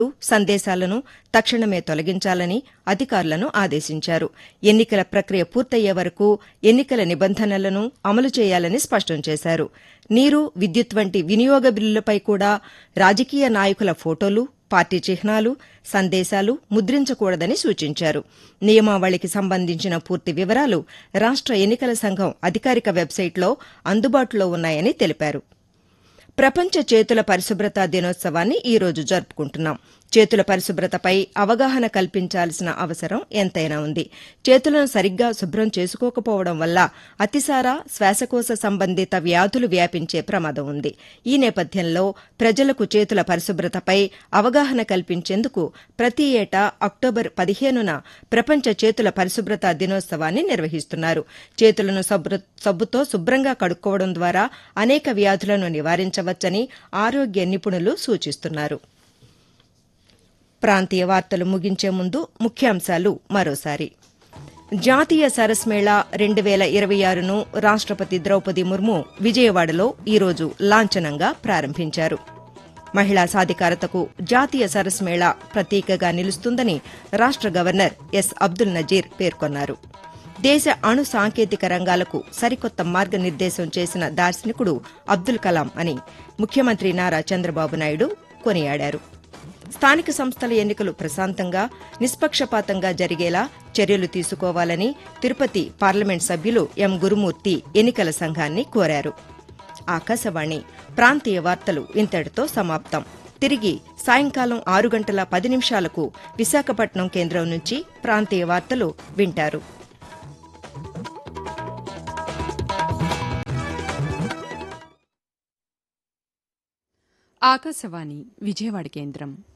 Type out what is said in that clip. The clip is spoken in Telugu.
సందేశాలను తక్షణమే తొలగించాలని అధికారులను ఆదేశించారు ఎన్నికల ప్రక్రియ పూర్తయ్యే వరకు ఎన్నికల నిబంధనలను అమలు చేయాలని స్పష్టం చేశారు నీరు విద్యుత్ వంటి వినియోగ బిల్లులపై కూడా రాజకీయ నాయకుల ఫోటోలు పార్టీ చిహ్నాలు సందేశాలు ముద్రించకూడదని సూచించారు నియమావళికి సంబంధించిన పూర్తి వివరాలు రాష్ట ఎన్నికల సంఘం అధికారిక వెబ్సైట్లో అందుబాటులో ఉన్నాయని తెలిపారు ప్రపంచ చేతుల పరిశుభ్రత దినోత్సవాన్ని ఈ రోజు జరుపుకుంటున్నాం చేతుల పరిశుభ్రతపై అవగాహన కల్పించాల్సిన అవసరం ఎంతైనా ఉంది చేతులను సరిగ్గా శుభ్రం చేసుకోకపోవడం వల్ల అతిసార శ్వాసకోశ సంబంధిత వ్యాధులు వ్యాపించే ప్రమాదం ఉంది ఈ నేపథ్యంలో ప్రజలకు చేతుల పరిశుభ్రతపై అవగాహన కల్పించేందుకు ప్రతి ఏటా అక్టోబర్ పదిహేనున ప్రపంచ చేతుల పరిశుభ్రత దినోత్సవాన్ని నిర్వహిస్తున్నారు చేతులను సబ్బుతో శుభ్రంగా కడుక్కోవడం ద్వారా అనేక వ్యాధులను నివారించవచ్చని ఆరోగ్య నిపుణులు సూచిస్తున్నారు ప్రాంతీయ వార్తలు ముగించే ముందు ముఖ్యాంశాలు మరోసారి జాతీయ సరస్ మేళా రెండు వేల ఇరవై ఆరును రాష్టపతి ద్రౌపది ముర్ము విజయవాడలో ఈరోజు లాంఛనంగా ప్రారంభించారు మహిళా సాధికారతకు జాతీయ సరస్ మేళా ప్రతీకగా నిలుస్తుందని రాష్ట గవర్నర్ ఎస్ అబ్దుల్ నజీర్ పేర్కొన్నారు దేశ అణు సాంకేతిక రంగాలకు సరికొత్త మార్గనిర్దేశం చేసిన దార్శనికుడు అబ్దుల్ కలాం అని ముఖ్యమంత్రి నారా చంద్రబాబు నాయుడు కొనియాడారు స్థానిక సంస్థల ఎన్నికలు ప్రశాంతంగా నిష్పక్షపాతంగా జరిగేలా చర్యలు తీసుకోవాలని తిరుపతి పార్లమెంట్ సభ్యులు ఎం గురుమూర్తి ఎన్నికల సంఘాన్ని కోరారు ఆకాశవాణి ప్రాంతీయ వార్తలు ఇంతటితో సమాప్తం తిరిగి సాయంకాలం ఆరు గంటల పది నిమిషాలకు విశాఖపట్నం కేంద్రం నుంచి ప్రాంతీయ వార్తలు వింటారు ఆకాశవాణి విజయవాడ కేంద్రం